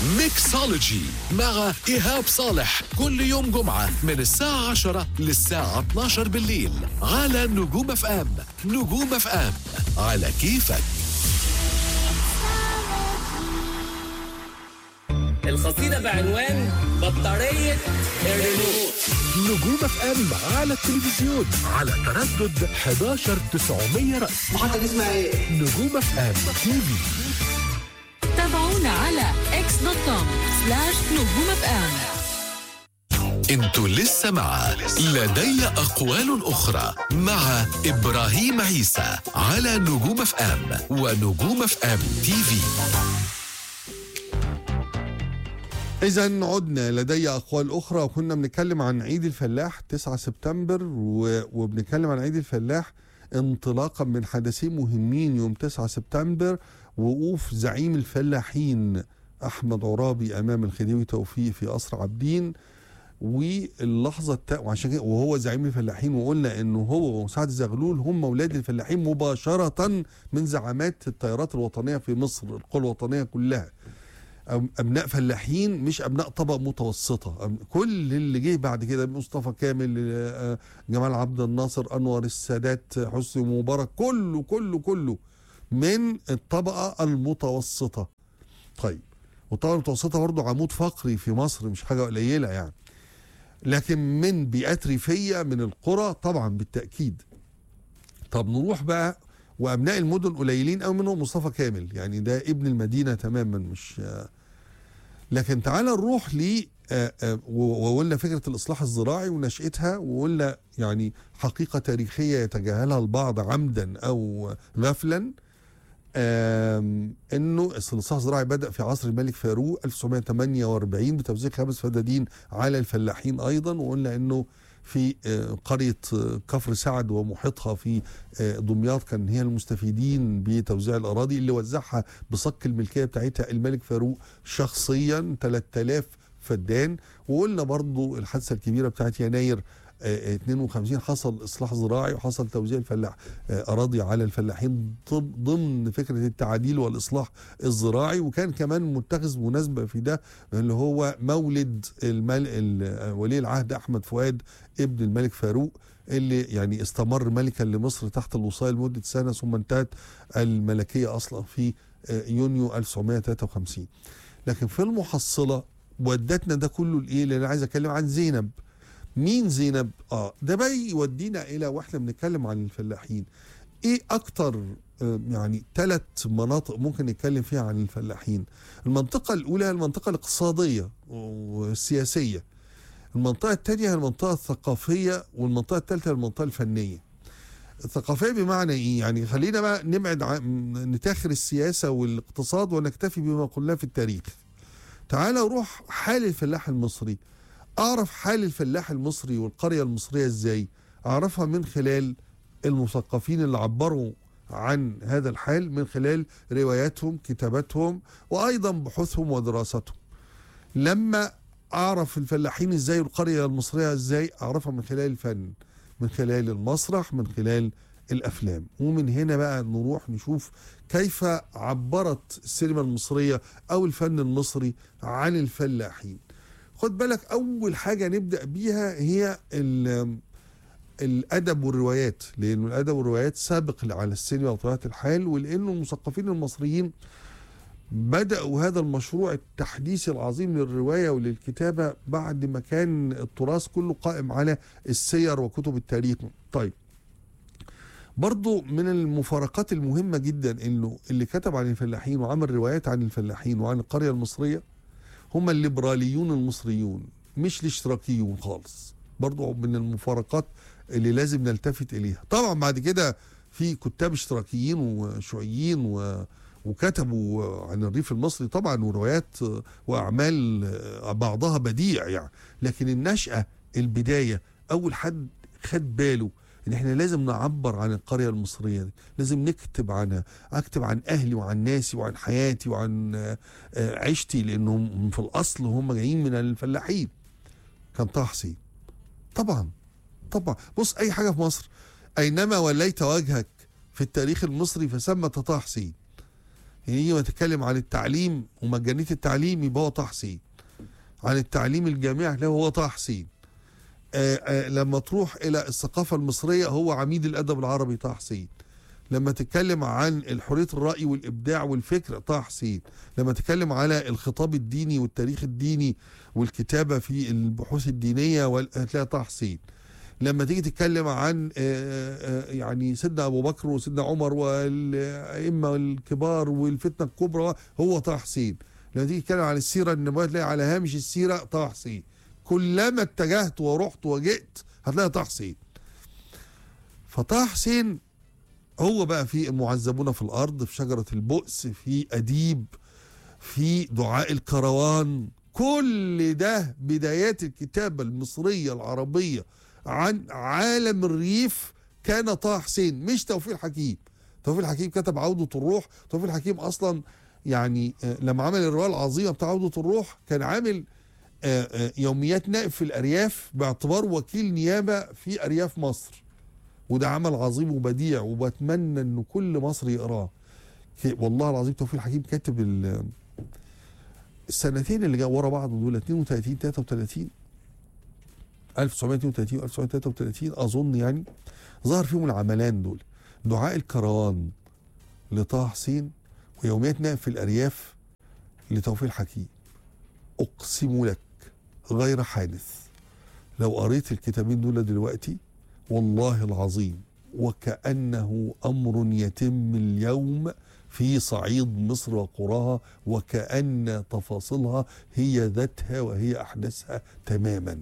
ميكسولوجي مع إيهاب صالح كل يوم جمعة من الساعة 10 للساعة 12 بالليل على نجوم اف ام نجوم اف ام على كيفك القصيدة بعنوان بطارية الريموت نجوم اف ام على التلفزيون على تردد 11 900 رأس محطة دي اسمها ايه؟ نجوم اف ام تي في تابعونا على اكس دوت كوم سلاش نجوم اف ام انتوا لسه مع لدي أقوال أخرى مع إبراهيم عيسى على نجوم اف ام ونجوم اف ام تي في إذا عدنا لدي أقوال أخرى وكنا بنتكلم عن عيد الفلاح 9 سبتمبر و... وبنتكلم عن عيد الفلاح انطلاقا من حدثين مهمين يوم 9 سبتمبر وقوف زعيم الفلاحين أحمد عرابي أمام الخديوي توفيق في قصر عابدين واللحظة التا... وعشان كده وهو زعيم الفلاحين وقلنا انه هو وسعد زغلول هم اولاد الفلاحين مباشرة من زعامات التيارات الوطنية في مصر القوى الوطنية كلها أم- ابناء فلاحين مش ابناء طبقه متوسطه أم- كل اللي جه بعد كده مصطفى كامل آه، جمال عبد الناصر انور السادات حسني مبارك كله كله كله من الطبقه المتوسطه طيب والطبقه المتوسطه برضه عمود فقري في مصر مش حاجه قليله يعني لكن من بيئات ريفيه من القرى طبعا بالتاكيد طب نروح بقى وابناء المدن قليلين قوي منهم مصطفى كامل يعني ده ابن المدينه تماما مش لكن تعال نروح ل آه، آه، و- وقلنا فكره الاصلاح الزراعي ونشاتها وقلنا يعني حقيقه تاريخيه يتجاهلها البعض عمدا او غفلا آم، انه الاصلاح الزراعي بدا في عصر الملك فاروق 1948 بتوزيع خمس فدادين على الفلاحين ايضا وقلنا انه في آه، قريه آه، كفر سعد ومحيطها في آه، دمياط كان هي المستفيدين بتوزيع الاراضي اللي وزعها بصك الملكيه بتاعتها الملك فاروق شخصيا 3000 فدان وقلنا برضو الحادثه الكبيره بتاعت يناير آه، 52 حصل اصلاح زراعي وحصل توزيع الفلاح آه، اراضي على الفلاحين ضم- ضمن فكره التعديل والاصلاح الزراعي وكان كمان متخذ مناسبه في ده اللي هو مولد المل... ال- ولي العهد احمد فؤاد ابن الملك فاروق اللي يعني استمر ملكا لمصر تحت الوصايه لمده سنه ثم انتهت الملكيه اصلا في آه، يونيو 1953 لكن في المحصله ودتنا ده كله لايه؟ لان انا عايز اتكلم عن زينب مين زينب؟ اه ده بقى يودينا الى واحنا بنتكلم عن الفلاحين ايه اكتر آه، يعني ثلاث مناطق ممكن نتكلم فيها عن الفلاحين المنطقة الأولى هي المنطقة الاقتصادية والسياسية المنطقة الثانية هي المنطقة الثقافية والمنطقة الثالثة هي المنطقة الفنية الثقافية بمعنى ايه؟ يعني خلينا بقى نبعد عن نتاخر السياسة والاقتصاد ونكتفي بما قلناه في التاريخ تعال روح حال الفلاح المصري اعرف حال الفلاح المصري والقريه المصريه ازاي اعرفها من خلال المثقفين اللي عبروا عن هذا الحال من خلال رواياتهم كتاباتهم وايضا بحوثهم ودراستهم لما اعرف الفلاحين ازاي والقريه المصريه ازاي اعرفها من خلال الفن من خلال المسرح من خلال الافلام ومن هنا بقى نروح نشوف كيف عبرت السينما المصريه او الفن المصري عن الفلاحين خد بالك اول حاجه نبدا بيها هي ال- الادب والروايات لانه الادب والروايات سابق على السينما وطبيعه الحال ولانه المثقفين المصريين بداوا هذا المشروع التحديثي العظيم للروايه وللكتابه بعد ما كان التراث كله قائم على السير وكتب التاريخ طيب برضو من المفارقات المهمة جدا انه اللي كتب عن الفلاحين وعمل روايات عن الفلاحين وعن القرية المصرية هم الليبراليون المصريون مش الاشتراكيون خالص برضو من المفارقات اللي لازم نلتفت اليها طبعا بعد كده في كتاب اشتراكيين وشيوعيين و وكتبوا عن الريف المصري طبعا وروايات واعمال بعضها بديع يعني لكن النشأة البداية اول حد خد باله ان احنا لازم نعبر عن القريه المصريه دي لازم نكتب عنها اكتب عن اهلي وعن ناسي وعن حياتي وعن آه، آه، عيشتي لانهم في الاصل هم جايين من الفلاحين كان طه حسين طبعا طبعا بص اي حاجه في مصر اينما وليت وجهك في التاريخ المصري فثمة طه حسين يجي ما تتكلم عن التعليم ومجانيه التعليم يبقى هو طه حسين عن التعليم الجامعي لا هو طه حسين آه، آه، لما تروح الى الثقافه المصريه هو عميد الادب العربي طه حسين لما تتكلم عن الحريه الراي والابداع والفكر طه حسين لما تتكلم على الخطاب الديني والتاريخ الديني والكتابه في البحوث الدينيه وال- هتلاقي طه حسين لما تيجي تتكلم عن آه، آه، يعني سيدنا ابو بكر وسيدنا عمر والائمه الكبار والفتنه الكبرى هو طه حسين لما تيجي تتكلم عن السيره النبويه تلاقي على هامش السيره طه حسين كلما اتجهت ورحت وجئت هتلاقي طه حسين فطه حسين هو بقى في المعذبون في الارض في شجره البؤس في اديب في دعاء الكروان كل ده بدايات الكتابه المصريه العربيه عن عالم الريف كان طه حسين مش توفيق الحكيم توفيق الحكيم كتب عودة الروح توفيق الحكيم أصلا يعني آه، لما عمل الرواية العظيمة بتاع عودة الروح كان عامل آه، آه، يوميات نائب في الأرياف باعتبار وكيل نيابة في أرياف مصر وده عمل عظيم وبديع وبتمنى ان كل مصري يقراه ك- والله العظيم توفيق الحكيم كاتب ال- السنتين اللي جاء ورا بعض دول 32 33 1932 و 1933 اظن يعني ظهر فيهم العملان دول دعاء الكروان لطه حسين ويوميات نائب في الارياف لتوفيق الحكيم اقسم لك غير حادث لو قريت الكتابين دول دلوقتي والله العظيم وكأنه أمر يتم اليوم في صعيد مصر وقراها وكأن تفاصيلها هي ذاتها وهي أحداثها تماما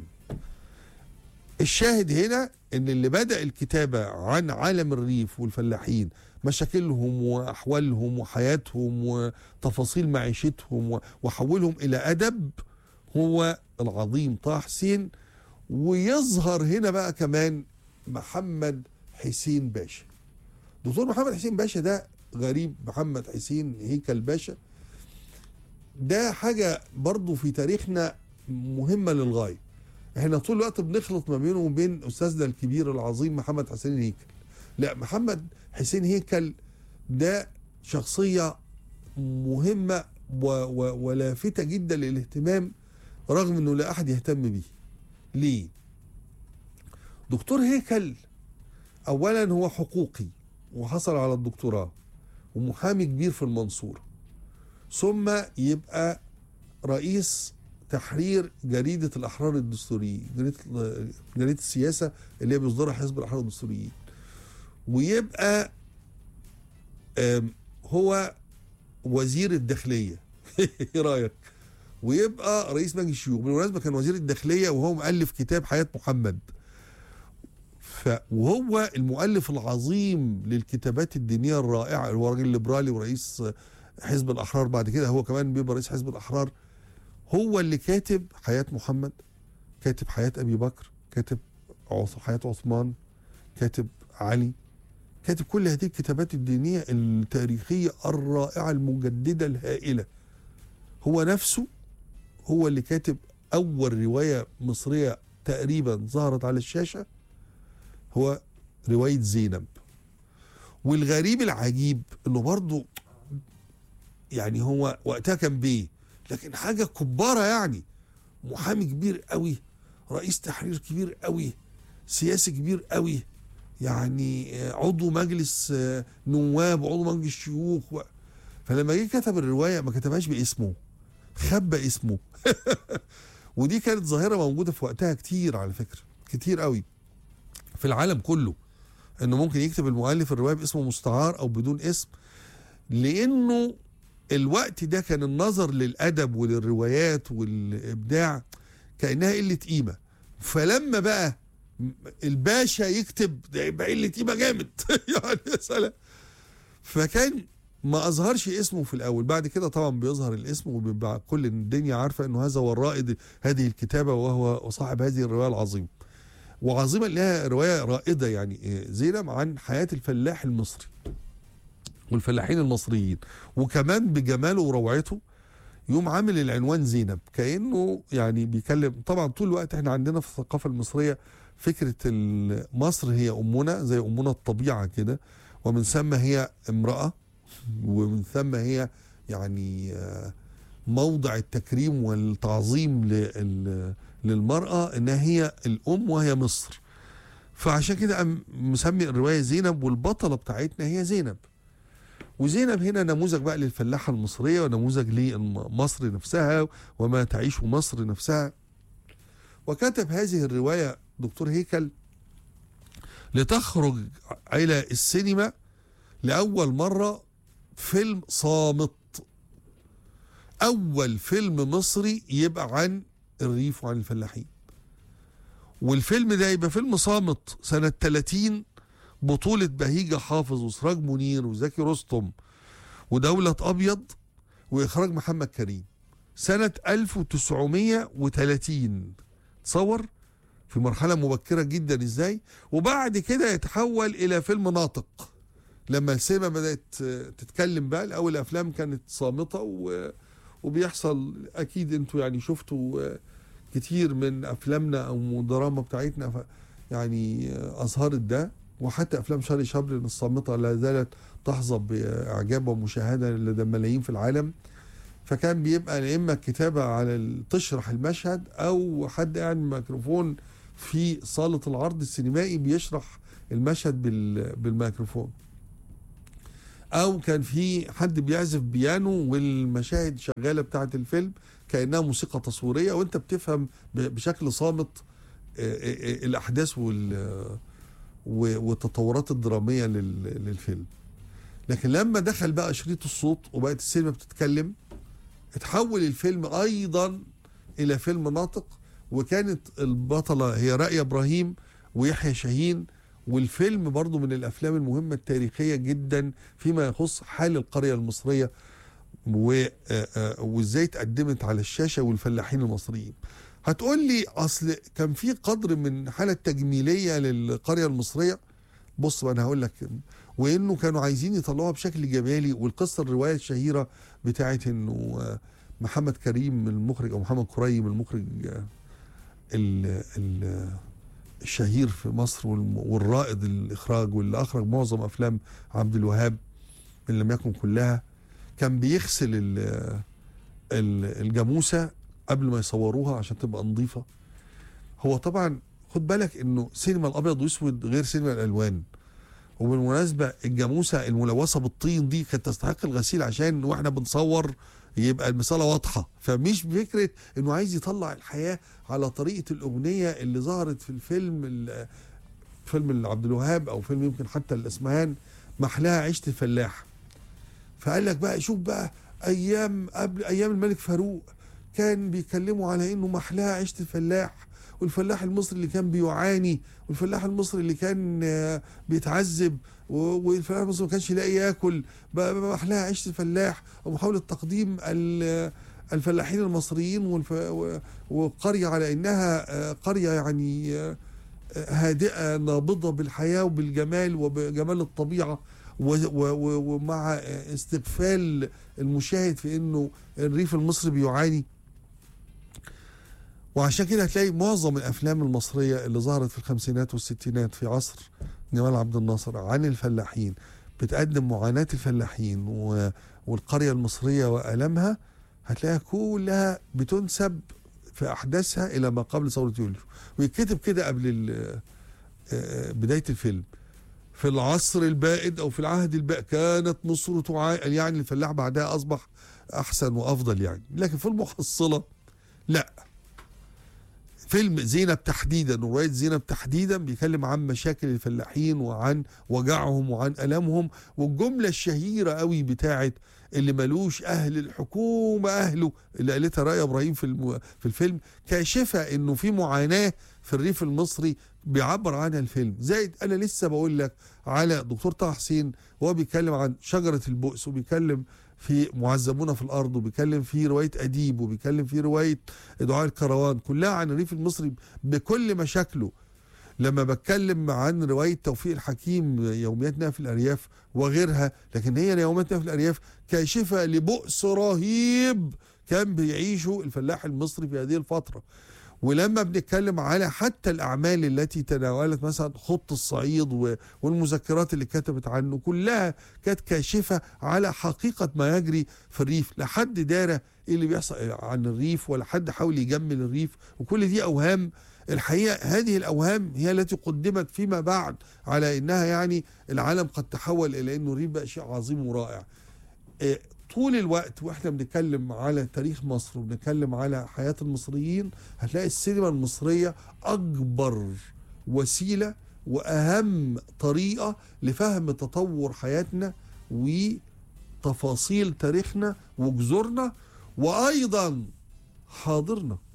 الشاهد هنا ان اللي بدأ الكتابة عن عالم الريف والفلاحين مشاكلهم وأحوالهم وحياتهم وتفاصيل معيشتهم و- وحولهم إلى أدب هو العظيم طه حسين ويظهر هنا بقى كمان محمد حسين باشا دكتور محمد حسين باشا ده غريب محمد حسين هيكل باشا ده حاجة برضو في تاريخنا مهمة للغاية احنا طول الوقت بنخلط ما بينه وبين استاذنا الكبير العظيم محمد حسين هيكل لا محمد حسين هيكل ده شخصية مهمة و و ولافتة جدا للاهتمام رغم انه لا احد يهتم بيه ليه دكتور هيكل اولا هو حقوقي وحصل على الدكتوراه ومحامي كبير في المنصورة ثم يبقى رئيس تحرير جريدة الأحرار الدستوريين جريدة, جريدة السياسة اللي هي بيصدرها حزب الأحرار الدستوريين ويبقى آم، هو وزير الداخلية ايه رأيك ويبقى رئيس مجلس الشيوخ بالمناسبة كان وزير الداخلية وهو مؤلف كتاب حياة محمد ف وهو المؤلف العظيم للكتابات الدينية الرائعة هو راجل ليبرالي ورئيس حزب الأحرار بعد كده هو كمان بيبقى رئيس حزب الأحرار هو اللي كاتب حياة محمد كاتب حياة أبي بكر كاتب عث- حياة عثمان كاتب علي كاتب كل هذه الكتابات الدينية التاريخية الرائعة المجددة الهائلة هو نفسه هو اللي كاتب أول رواية مصرية تقريبا ظهرت على الشاشة هو رواية زينب والغريب العجيب انه برضه يعني هو وقتها كان بيه لكن حاجة كبارة يعني محامي كبير قوي رئيس تحرير كبير قوي سياسي كبير قوي يعني آه، عضو مجلس آه، نواب وعضو مجلس شيوخ و... فلما جه كتب الرواية ما كتبهاش باسمه خبى اسمه ودي كانت ظاهرة موجودة في وقتها كتير على فكرة كتير قوي في العالم كله انه ممكن يكتب المؤلف الرواية باسمه مستعار او بدون اسم لانه الوقت ده كان النظر للادب وللروايات والابداع كانها قله قيمه فلما بقى الباشا يكتب ده يبقى قله قيمه جامد يعني يا سلام فكان ما اظهرش اسمه في الاول بعد كده طبعا بيظهر الاسم وبيبقى كل الدنيا عارفه انه هذا هو الرائد هذه الكتابه وهو صاحب هذه الروايه العظيمه وعظيمه لها روايه رائده يعني زينب عن حياه الفلاح المصري والفلاحين المصريين وكمان بجماله وروعته يوم عامل العنوان زينب كانه يعني بيكلم طبعا طول الوقت احنا عندنا في الثقافه المصريه فكره ال- مصر هي امنا زي امنا الطبيعه كده ومن ثم هي امراه ومن ثم هي يعني آه، موضع التكريم والتعظيم لل- للمرأة إنها هي الأم وهي مصر فعشان كده قام مسمي الرواية زينب والبطلة بتاعتنا هي زينب وزينب هنا نموذج بقى للفلاحة المصرية ونموذج لمصر نفسها وما تعيشه مصر نفسها وكتب هذه الرواية دكتور هيكل لتخرج إلى السينما لأول مرة فيلم صامت أول فيلم مصري يبقى عن الريف وعن الفلاحين والفيلم ده يبقى فيلم صامت سنة 30 بطولة بهيجة حافظ وسراج منير وزكي رستم ودولة أبيض وإخراج محمد كريم سنة 1930 تصور في مرحلة مبكرة جدا ازاي وبعد كده يتحول إلى فيلم ناطق لما السينما بدأت تتكلم بقى الأول الأفلام كانت صامتة و... وبيحصل أكيد أنتوا يعني شفتوا كتير من أفلامنا أو دراما بتاعتنا ف... يعني أظهرت ده وحتى أفلام شارلي شابلن الصامتة لا زالت تحظى بإعجاب ومشاهدة لدى ملايين في العالم فكان بيبقى يا اما الكتابه على ال- تشرح المشهد او حد قاعد بميكروفون في صاله العرض السينمائي بيشرح المشهد بال- بالميكروفون او كان في حد بيعزف بيانو والمشاهد شغاله بتاعه الفيلم كانها موسيقى تصويريه وانت بتفهم ب- بشكل صامت آه، آه، آه، الاحداث وال- و- والتطورات الدراميه لل- للفيلم لكن لما دخل بقى شريط الصوت وبقت السينما بتتكلم اتحول الفيلم ايضا الى فيلم ناطق وكانت البطله هي رائيه ابراهيم ويحيى شاهين والفيلم برضو من الافلام المهمه التاريخيه جدا فيما يخص حال القريه المصريه و- آه، آه، وازاي اتقدمت على الشاشه والفلاحين المصريين هتقول لي اصل كان في قدر من حاله تجميليه للقريه المصريه بص بقى انا هقول لك وانه كانوا عايزين يطلعوها بشكل جمالي والقصه الروايه الشهيره بتاعت انه آه، محمد كريم المخرج او محمد كريم المخرج آه، ال- ال- الشهير في مصر والم- والرائد الاخراج واللي اخرج معظم افلام عبد الوهاب ان لم يكن كلها كان بيغسل ال- ال- الجاموسه قبل ما يصوروها عشان تبقى نظيفه هو طبعا خد بالك انه سينما الابيض واسود غير سينما الالوان وبالمناسبه الجاموسه الملوثه بالطين دي كانت تستحق الغسيل عشان واحنا بنصور يبقى المساله واضحه فمش فكره انه عايز يطلع الحياه على طريقه الاغنيه اللي ظهرت في الفيلم ال- فيلم عبد الوهاب او فيلم يمكن حتى الاسمهان محلاها عيشه الفلاح فقال لك بقى شوف بقى ايام قبل ايام الملك فاروق كان بيتكلموا على انه محلاها عيشه الفلاح والفلاح المصري اللي كان بيعاني والفلاح المصري اللي كان آه، بيتعذب و- والفلاح المصري ما كانش يلاقي ياكل بقى بقى محلاها عيشه الفلاح ومحاوله تقديم ال- الفلاحين المصريين والف... و- والقريه على انها آه، قريه يعني آه، هادئه نابضه بالحياه وبالجمال وبجمال الطبيعه و- و- و- ومع استغفال المشاهد في انه الريف المصري بيعاني وعشان كده هتلاقي معظم الافلام المصريه اللي ظهرت في الخمسينات والستينات في عصر جمال عبد الناصر عن الفلاحين بتقدم معاناه الفلاحين و- والقريه المصريه والامها هتلاقيها كلها بتنسب في احداثها الى ما قبل ثوره يوليو ويتكتب كده قبل ال- آه، بدايه الفيلم في العصر البائد او في العهد البائد كانت مصر تعاني يعني الفلاح بعدها اصبح احسن وافضل يعني لكن في المحصله لا فيلم زينب تحديدا وروايه زينب تحديدا بيتكلم عن مشاكل الفلاحين وعن وجعهم وعن المهم والجمله الشهيره قوي بتاعت اللي ملوش اهل الحكومه اهله اللي قالتها رأي ابراهيم في الم... في الفيلم كاشفه انه في معاناه في الريف المصري بيعبر عنها الفيلم زائد انا لسه بقول لك على دكتور طه حسين وهو بيتكلم عن شجره البؤس وبيتكلم في معذبون في الارض وبيتكلم في روايه اديب وبيتكلم في روايه دعاء الكروان كلها عن الريف المصري بكل مشاكله لما بتكلم عن روايه توفيق الحكيم يومياتنا في الارياف وغيرها لكن هي يومياتنا في الارياف كاشفه لبؤس رهيب كان بيعيشه الفلاح المصري في هذه الفتره ولما بنتكلم على حتى الأعمال التي تناولت مثلا خط الصعيد و- والمذكرات اللي كتبت عنه كلها كانت كاشفة على حقيقة ما يجري في الريف لحد دارة ايه اللي بيحصل عن الريف ولا حد حاول يجمل الريف وكل دي أوهام الحقيقة هذه الأوهام هي التي قدمت فيما بعد على إنها يعني العالم قد تحول إلى إنه الريف بقى شيء عظيم ورائع إيه، طول الوقت واحنا بنتكلم على تاريخ مصر وبنتكلم على حياة المصريين هتلاقي السينما المصرية أكبر وسيلة وأهم طريقة لفهم تطور حياتنا وتفاصيل تاريخنا وجذورنا وأيضا حاضرنا